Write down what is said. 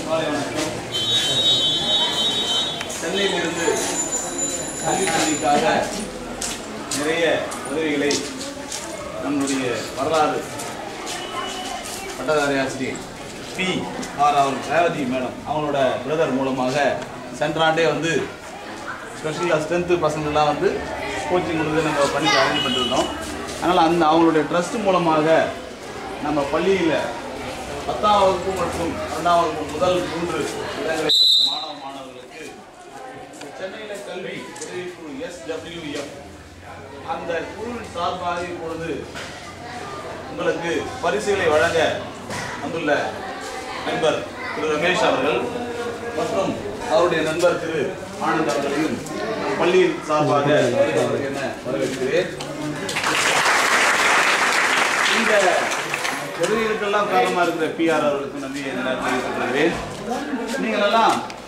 காலை வணக்கம் சென்னையிலிருந்து கல்வி கல்விக்காக நிறைய உதவிகளை நம்முடைய வரலாறு பட்டதாரி ஆசிரியர் பி ஆர் அவர் ரேவதி மேடம் அவங்களோட பிரதர் மூலமாக சென்ற ஆண்டே வந்து ஸ்பெஷல் கிளாஸ் டென்த்து பசங்கள்லாம் வந்து கோச்சிங் கொடுத்து நம்ம பண்ணி அரேஞ்ச் பண்ணிருந்தோம் அதனால் அந்த அவங்களுடைய ட்ரஸ்ட் மூலமாக நம்ம பள்ளியில் பத்தாம் வகுப்பு மற்றும் பன்னெண்டாம் வகுப்பு முதல் மூன்று இடங்களை பெற்ற மாணவ மாணவர்களுக்கு சென்னையில் கல்வி உதவிக்குழு எஸ்டபிள்யூஎஃப் அந்த குழுவின் சார்பாக இப்பொழுது உங்களுக்கு பரிசுகளை வழங்க வந்துள்ள நண்பர் திரு ரமேஷ் அவர்கள் மற்றும் அவருடைய நண்பர் திரு ஆனந்த் அவர்களையும் நம் பள்ளியின் சார்பாக அவர்களுக்கு என வரவேற்கிறேன் இந்த உதவிகளுக்கெல்லாம் காரணமாக இருக்கிற பிஆர் அவர்களுக்கு நன்றியை நான் தெரிவித்துக் கொள்கிறேன் நீங்கள் எல்லாம்